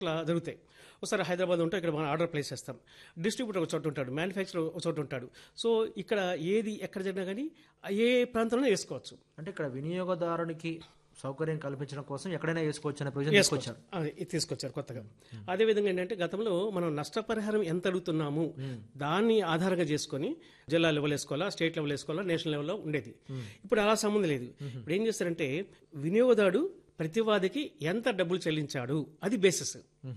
ఇట్లా జరుగుతాయి ఒకసారి హైదరాబాద్ ఉంటే ఇక్కడ మనం ఆర్డర్ ప్లేస్ చేస్తాం డిస్ట్రిబ్యూటర్ ఒక చోట ఉంటాడు మ్యానుఫ్యాక్చరర్ ఒక చోట ఉంటాడు సో ఇక్కడ ఏది ఎక్కడ జరిగినా కానీ ఏ ప్రాంతంలో వేసుకోవచ్చు అంటే ఇక్కడ వినియోగదారునికి సౌకర్యం కల్పించడం కోసం ఎక్కడైనా వేసుకోవచ్చు అనే ప్రయోజనం తీసుకొచ్చారు అది ఇది తీసుకొచ్చారు కొత్తగా అదే విధంగా ఏంటంటే గతంలో మనం నష్టపరిహారం ఎంత అడుగుతున్నాము దాన్ని ఆధారంగా చేసుకొని జిల్లా లెవెల్ వేసుకోవాలా స్టేట్ లెవెల్ వేసుకోవాలా నేషనల్ లెవెల్లో ఉండేది ఇప్పుడు అలా సంబంధం లేదు ఇప్పుడు ఏం చేస్తారంటే వినియోగదారుడు ప్రతివాదికి ఎంత డబ్బులు చెల్లించాడు అది బేసిస్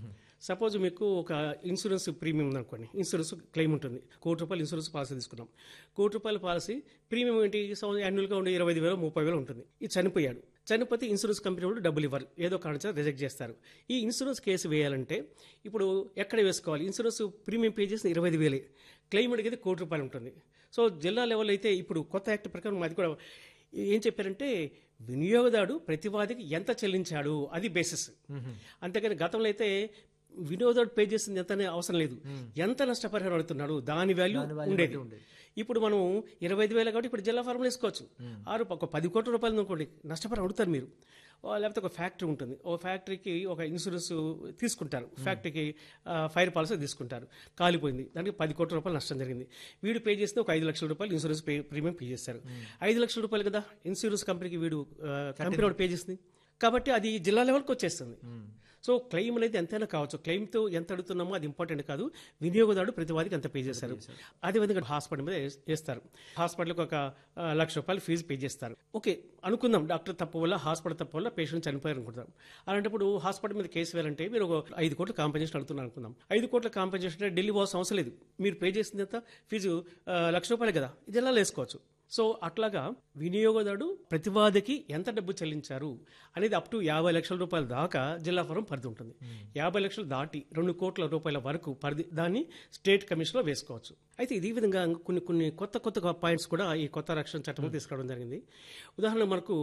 సపోజ్ మీకు ఒక ఇన్సూరెన్స్ ప్రీమియం ఉందనుకోండి ఇన్సూరెన్స్ క్లెయిమ్ ఉంటుంది కోటి రూపాయలు ఇన్సూరెన్స్ పాలసీ తీసుకున్నాం కోటి రూపాయల పాలసీ ప్రీమియం ఏంటి యాన్యువల్గా ఉండే ఇరవై ఐదు వేలు ముప్పై వేలు ఉంటుంది ఇది చనిపోయాడు చనిపోతే ఇన్సూరెన్స్ కంపెనీ వాళ్ళు డబ్బులు ఇవ్వరు ఏదో కారణం రిజెక్ట్ చేస్తారు ఈ ఇన్సూరెన్స్ కేసు వేయాలంటే ఇప్పుడు ఎక్కడ వేసుకోవాలి ఇన్సూరెన్స్ ప్రీమియం పే చేసిన ఇరవై ఐదు వేలే క్లెయిమ్ అడిగేది కోటి రూపాయలు ఉంటుంది సో జిల్లా లెవెల్ అయితే ఇప్పుడు కొత్త యాక్ట్ ప్రకారం అది కూడా ఏం చెప్పారంటే వినియోగదారుడు ప్రతివాదికి ఎంత చెల్లించాడు అది బేసిస్ అంతేకాని గతంలో అయితే వినియోగదారుడు పే చేసింది ఎంత అనే అవసరం లేదు ఎంత నష్టపరిహారం అడుగుతున్నాడు దాని వాల్యూ ఉండేది ఇప్పుడు మనం ఇరవై ఐదు వేలు కాబట్టి ఇప్పుడు జిల్లా ఫార్ములు వేసుకోవచ్చు ఆరు ఒక పది కోట్ల రూపాయలు అనుకోండి నష్టపరిహారం అడుగుతారు మీరు ఓ లేకపోతే ఒక ఫ్యాక్టరీ ఉంటుంది ఓ ఫ్యాక్టరీకి ఒక ఇన్సూరెన్స్ తీసుకుంటారు ఫ్యాక్టరీకి ఫైర్ పాలసీ తీసుకుంటారు కాలిపోయింది దానికి పది కోట్ల రూపాయలు నష్టం జరిగింది వీడు పే చేస్తే ఒక ఐదు లక్షల రూపాయలు ఇన్సూరెన్స్ పే ప్రీమియం పే చేస్తారు ఐదు లక్షల రూపాయలు కదా ఇన్సూరెన్స్ కంపెనీకి వీడు ఆ, కంపెనీ వాడు పే చేసింది కాబట్టి అది జిల్లా లెవెల్కి వచ్చేస్తుంది సో క్లెయిమ్ అనేది ఎంతైనా కావచ్చు క్లెయిమ్తో ఎంత అడుగుతున్నామో అది ఇంపార్టెంట్ కాదు వినియోగదారుడు ప్రతివాదికి ఎంత పే చేస్తారు అదేవిధంగా హాస్పిటల్ మీద వేస్- వేస్తారు హాస్పిటల్కి ఒక ఆ, లక్ష రూపాయలు ఫీజు పే చేస్తారు ఓకే అనుకుందాం డాక్టర్ తప్పు వల్ల హాస్పిటల్ తప్పు వల్ల పేషెంట్ చనిపోయారు అనుకుందాం అలాంటప్పుడు హాస్పిటల్ మీద కేసు వేయాలంటే మీరు ఒక ఐదు కోట్ల కాంపెన్సేషన్ అడుగుతున్నారు అనుకుందాం ఐదు కోట్ల కాంపెన్సేషన్ అంటే ఢిల్లీ పోవాల్సిన అవసరం లేదు మీరు పే చేసింది ఎంత ఫీజు ఆ, లక్ష రూపాయలు కదా జిల్లాలో వేసుకోవచ్చు సో అట్లాగా వినియోగదారుడు ప్రతివాదికి ఎంత డబ్బు చెల్లించారు అనేది అప్ టు యాభై లక్షల రూపాయల దాకా జిల్లా ఫరం పరిధి ఉంటుంది యాభై లక్షలు దాటి రెండు కోట్ల రూపాయల వరకు పరిధి దాన్ని స్టేట్ కమిషన్లో వేసుకోవచ్చు అయితే ఇదే విధంగా కొన్ని కొన్ని కొత్త కొత్త పాయింట్స్ కూడా ఈ కొత్త రక్షణ చట్టంలో తీసుకురావడం జరిగింది ఉదాహరణ మనకు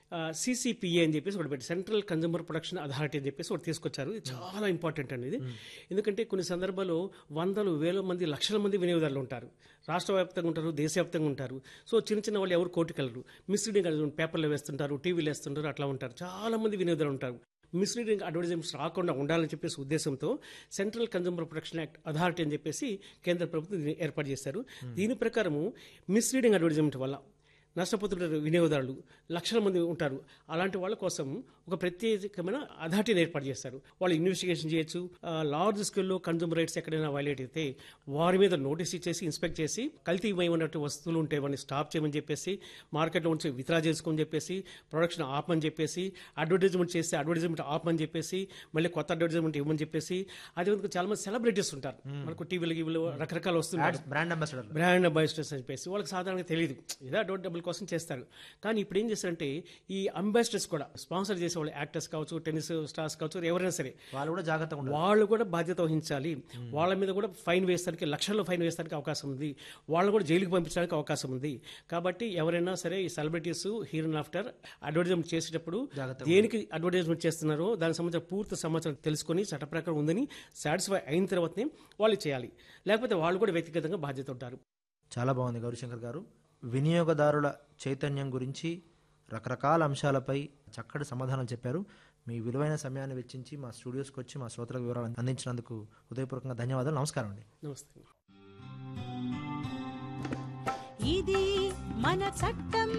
సిసిపిఏ అని చెప్పేసి ఒకటి పెట్టి సెంట్రల్ కన్జ్యూమర్ ప్రొడక్షన్ అథారిటీ అని చెప్పేసి ఒకటి తీసుకొచ్చారు ఇది చాలా ఇంపార్టెంట్ అండి ఇది ఎందుకంటే కొన్ని సందర్భాల్లో వందలు వేల మంది లక్షల మంది వినియోగదారులు ఉంటారు రాష్ట్ర వ్యాప్తంగా ఉంటారు దేశవ్యాప్తంగా ఉంటారు సో చిన్న చిన్న వాళ్ళు ఎవరు కోటికెళ్ళరు మిస్లీడింగ్ పేపర్లో వేస్తుంటారు టీవీలో వేస్తుంటారు అట్లా ఉంటారు చాలా మంది వినియోగదారులు ఉంటారు మిస్లీడింగ్ అడ్వర్టైజ్మెంట్స్ రాకుండా ఉండాలని చెప్పేసి ఉద్దేశంతో central consumer protection act authority అని చెప్పేసి కేంద్ర ప్రభుత్వం దీన్ని ఏర్పాటు చేశారు దీని ప్రకారము మిస్లీడింగ్ అడ్వర్టైజ్మెంట్ వల్ల నష్టపోతున్న వినియోగదారులు లక్షల మంది ఉంటారు అలాంటి వాళ్ళ కోసం ఒక ప్రత్యేకమైన అథారిటీని ఏర్పాటు చేస్తారు వాళ్ళు ఇన్వెస్టిగేషన్ చేయొచ్చు లార్జ్ స్కేల్లో కన్జ్యూమర్ రైట్స్ ఎక్కడైనా వైలేట్ అయితే వారి మీద నోటీస్ ఇచ్చేసి ఇన్స్పెక్ట్ చేసి కల్తీమయమైనట్టు వస్తువులు ఉంటే వాటిని స్టాప్ చేయమని చెప్పేసి మార్కెట్లో ఉంచి విత్డ్రా చేసుకోమని చెప్పేసి ప్రొడక్షన్ ఆపమని చెప్పేసి అడ్వర్టైజ్మెంట్ చేస్తే అడ్వర్టైజ్మెంట్ ఆపమని చెప్పేసి మళ్ళీ కొత్త అడ్వర్టైజ్మెంట్ ఇవ్వమని చెప్పేసి అదేవిధంగా చాలా మంది సెలబ్రిటీస్ ఉంటారు మనకు టీవీలు గీవీలు రకరకాల వస్తున్నారు బ్రాండ్ అంబాసిడర్ బ్రాండ్ అంబాసిడర్స్ అని చెప్పేసి వాళ్ళకి సాధారణంగా తెలియదు ఏదో అడ్వర్ట్ డబ్బుల కోసం చేస్తారు కానీ ఇప్పుడు ఏం చేస్తారంటే ఈ అంబాసిడర్స్ కూడా స్పాన్సర్ చేసే వాళ్ళు యాక్టర్స్ కావచ్చు టెన్నిస్ స్టార్స్ కావచ్చు ఎవరైనా సరే వాళ్ళు కూడా జాగ్రత్తగా ఉండాలి వాళ్ళు కూడా బాధ్యత వహించాలి వాళ్ళ మీద కూడా ఫైన్ వేస్తానికి లక్షల్లో ఫైన్ వేస్తానికి అవకాశం ఉంది వాళ్ళు కూడా జైలుకి పంపించడానికి అవకాశం ఉంది కాబట్టి ఎవరైనా సరే ఈ సెలబ్రిటీస్ హీరో ఆఫ్టర్ అడ్వర్టైజ్మెంట్ చేసేటప్పుడు దేనికి అడ్వర్టైజ్మెంట్ చేస్తున్నారో దానికి సంబంధించిన పూర్తి సమాచారం తెలుసుకొని చట్ట ప్రకారం ఉందని సాటిస్ఫై అయిన తర్వాతనే వాళ్ళు చేయాలి లేకపోతే వాళ్ళు కూడా వ్యక్తిగతంగా బాధ్యత ఉంటారు చాలా బాగుంది గౌరీశంకర్ గారు వినియోగదారుల చైతన్యం గురించి రకరకాల అంశాలపై చక్కటి సమాధానాలు చెప్పారు మీ విలువైన సమయాన్ని వెచ్చించి మా స్టూడియోస్కి వచ్చి మా శ్రోతలకు వివరాలు అందించినందుకు హృదయపూర్వకంగా ధన్యవాదాలు నమస్కారం అండి నమస్తే ఇది మన చట్టం